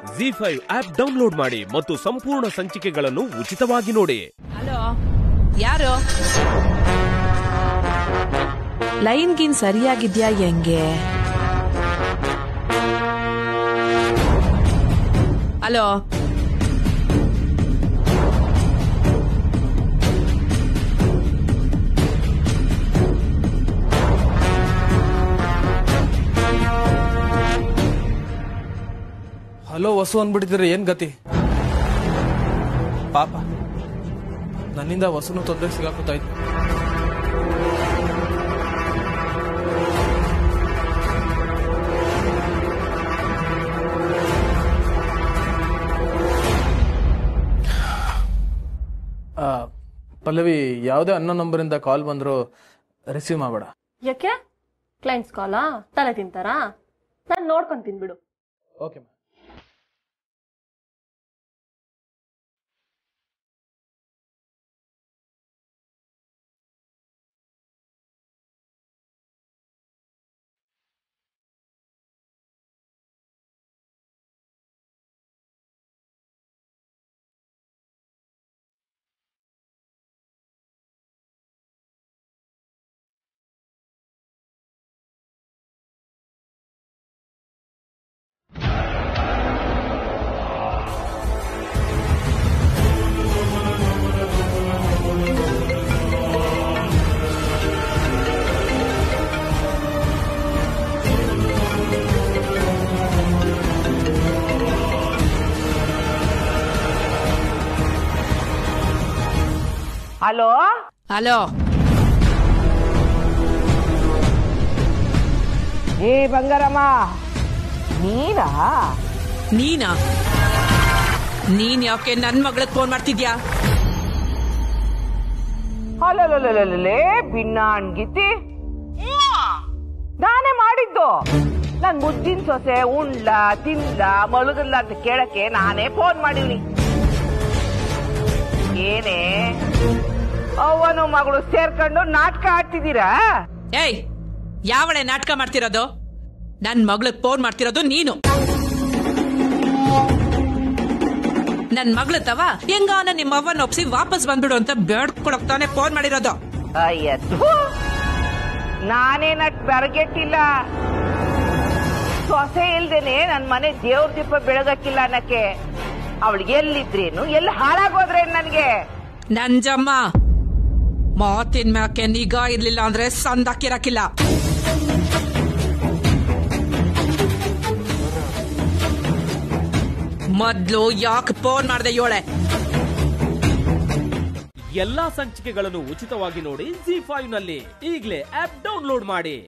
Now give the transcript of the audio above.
G five app download ಮಾಡಿ ಮತ್ತು ಸಂಪೂರ್ಣ ಸಂಚಿಕೆಗಳನ್ನು ಉಚಿತವಾಗಿ ನೋಡಿ ಹಲೋ ಯಾರು ಲೈನ್ ಗಿನ್ ಸರಿಯಾಗಿದ್ಯಾ ಹೆಂಗೆ ಹಲೋ ಹಲೋ ವಸು ಅಂದ್ಬಿಟ್ಟಿದ್ರೆ ಏನ್ ಗತಿ ಪಾಪ ನನ್ನಿಂದ ವಸುನು ತೊಂದರೆ ಸಿಗಾಕುತ್ತಾಯ್ತು ಆ, ಪಲ್ಲವಿ ಯಾವುದೇ ಅನ್ನೋ ನಂಬರಿಂದ ಕಾಲ್ ಬಂದ್ರು ರಿಸೀವ್ ಮಾಡಬೇಡ ಯಾಕೆ ಕ್ಲೈಂಟ್ಸ್ ಕಾಲಾ ತಲೆ ತಿಂತಾರಾ ನಾನು ನೋಡ್ಕೊಂತೀನಿ ಬಿಡು ಓಕೆ ಹಲೋ ಹಲೋ ಏ ಬಂಗಾರಮ್ಮ ನೀನಾ ನೀನಾ ನೀನ್ ಯಾಕೆ ನನ್ ಮಗಳಿಗೆ ಫೋನ್ ಮಾಡ್ತಿದ್ಯಾ ಅಲ್ಲೇ ಭಿನ್ನಾಣ್ಗಿತಿ ನಾನೇ ಮಾಡಿದ್ದು ನನ್ ಮುದ್ದಿನ ಸೊಸೆ ಉಣ್ಲ ತಿನ್ಲ ಮಲಗಲ್ಲ ಅಂತ ಕೇಳಕ್ಕೆ ನಾನೇ ಫೋನ್ ಮಾಡಿವ್ನಿ ಏನೇ ಅವನು ಮಗಳು ಸೇರ್ಕೊಂಡು ನಾಟಕ ಆಡ್ತಿದ್ದೀರಾ ಏಯ್ ಯಾವಳೆ ನಾಟಕ ಮಾಡ್ತಿರೋದು ನನ್ ಮಗಳಿಗೆ ಫೋನ್ ಮಾಡ್ತಿರೋದು ನೀನು ನನ್ ಮಗಳ ತವ ಹೆಂಗಾನ ನಿಮ್ಮ ಅವ್ವನ ಒಪ್ಸಿ ವಾಪಸ್ ಬಂದ್ಬಿಡು ಅಂತ ಬೇಡ್ಕೊಳಕ್ ತಾನೇ ಫೋನ್ ಮಾಡಿರೋದು ಅಯ್ಯ ಥು. ನಾನೇನಟ್ ಬೆರಗೆಟ್ಟಿಲ್ಲ ಸೊಸೆ ಇಲ್ದೇನೆ ನನ್ ಮನೆ ದೇವ್ರ ದೀಪ ಬೆಳಗಕ್ಕಿಲ್ಲ ಅನ್ನಕ್ಕೆ ಅವಳಿಗೆ ಎಲ್ಲಿದ್ರೇನು ಎಲ್ಲಿ ಹಾಳಾಗೋದ್ರೇನು ನನ್ಗೆ ನಂಜಮ್ಮ ಮಾತಿನ ಮ್ಯಾಕೆ ನಿಗಾ ಇರ್ಲಿಲ್ಲ ಅಂದ್ರೆ ಸಂದಾಕಿರಕಿಲ್ಲ ಮೊದ್ಲು ಯಾಕೆ ಫೋನ್ ಮಾಡ್ದೆ ಯೋಳೆ ಎಲ್ಲಾ ಸಂಚಿಕೆಗಳನ್ನು ಉಚಿತವಾಗಿ ನೋಡಿ ಜಿ ಫೈವ್ ನಲ್ಲಿ ಈಗಲೇ ಆಪ್ ಡೌನ್ಲೋಡ್ ಮಾಡಿ